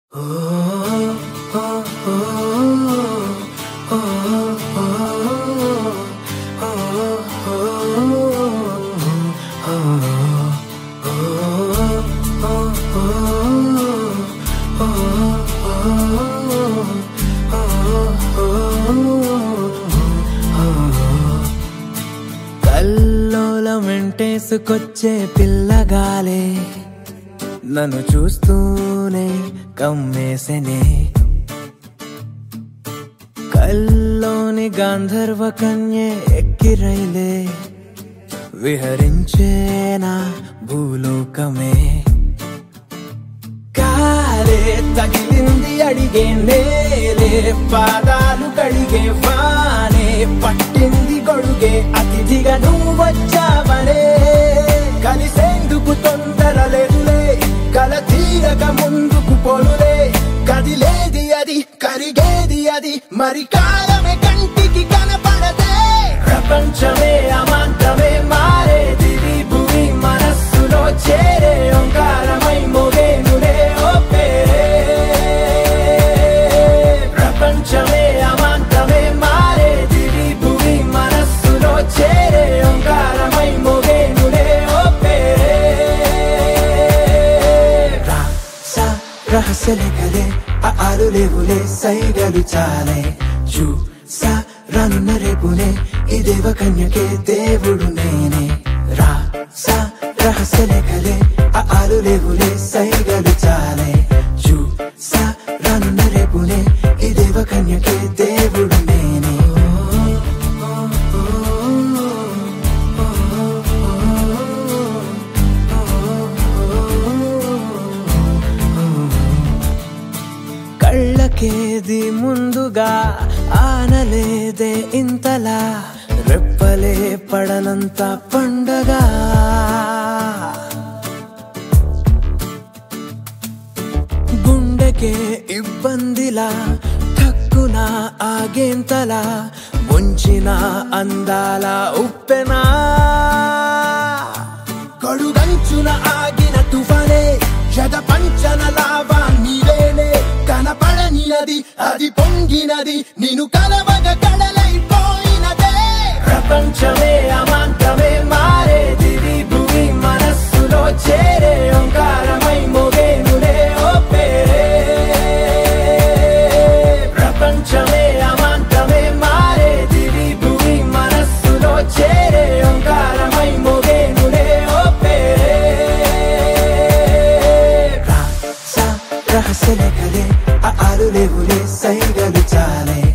కల్లోలమెంటేసుకొచ్చే పిల్లగాలే నన్ను చూస్తూనే కమ్మేసెనే కల్లోని గాంధర్వ కన్యే ఎక్కిరైలే విహరించేనా భూలోకమే కాలే తగిలింది అడిగే నేలే పాదాలు కడిగే వానే పట్టింది గొడుగే అతిథిగా నువ్వు వచ్చావనే కలిసేందుకు తొందర లేదులే కల తీరక ముందుకు పొలులే కదిలేది అది కరిగేది అది మరి కాలమే కంటికి కనపడదే ప్రపంచమే అమాంతమే మారేది భూమి మనస్సులో చేరే ఓంకారమై మోగేనులే ఓ పేరే ప్రపంచమే అమాంతమే మారేది భూమి మనస్సులో చేరే ఓంకారమై మోగేనులే ఓ పేరే రా సా రహస్యలే కలే ఆ ఆరు లేవులే సైగలు చాలే చూ సా రానున్న రేపునే ఈ దేవ కన్యకే దేవుడు నేనే రా సా రహస్యలే కలే ఆ ఆరు లేవులే సైగలు చాలే చూ సా రానున్న రేపునే ఈ దేవ కన్యకే దేవుడు నేనే కళ్ళకేది ముందుగా ఆనలేదే ఇంతలా రెప్పలే పడనంత పండగ గుండెకే ఇబ్బందిలా ఠక్కున ఆగేంతలా ముంచిన అందాల ఉప్పెనా కడుగంచున ఆగిన తుఫానే జగ పంచన లావా నీవేనే కనపడని అది అది పొంగినది నిన్ను కలవగ కడలైపోయినదే ప్రపంచమే అమాంతమే మారేది భూమి మనస్సులో చేరే ఓంకారమై మోగేనులే ఓ పేరే ప్రపంచమే అమాంతమే మారేది భూమి మనస్సులో చేరే ఓంకారమై మోగేనులే ఓ పేరే రా సా రహస్యలే కలే ఆ ఆరు లేవులే సైగలు చాలే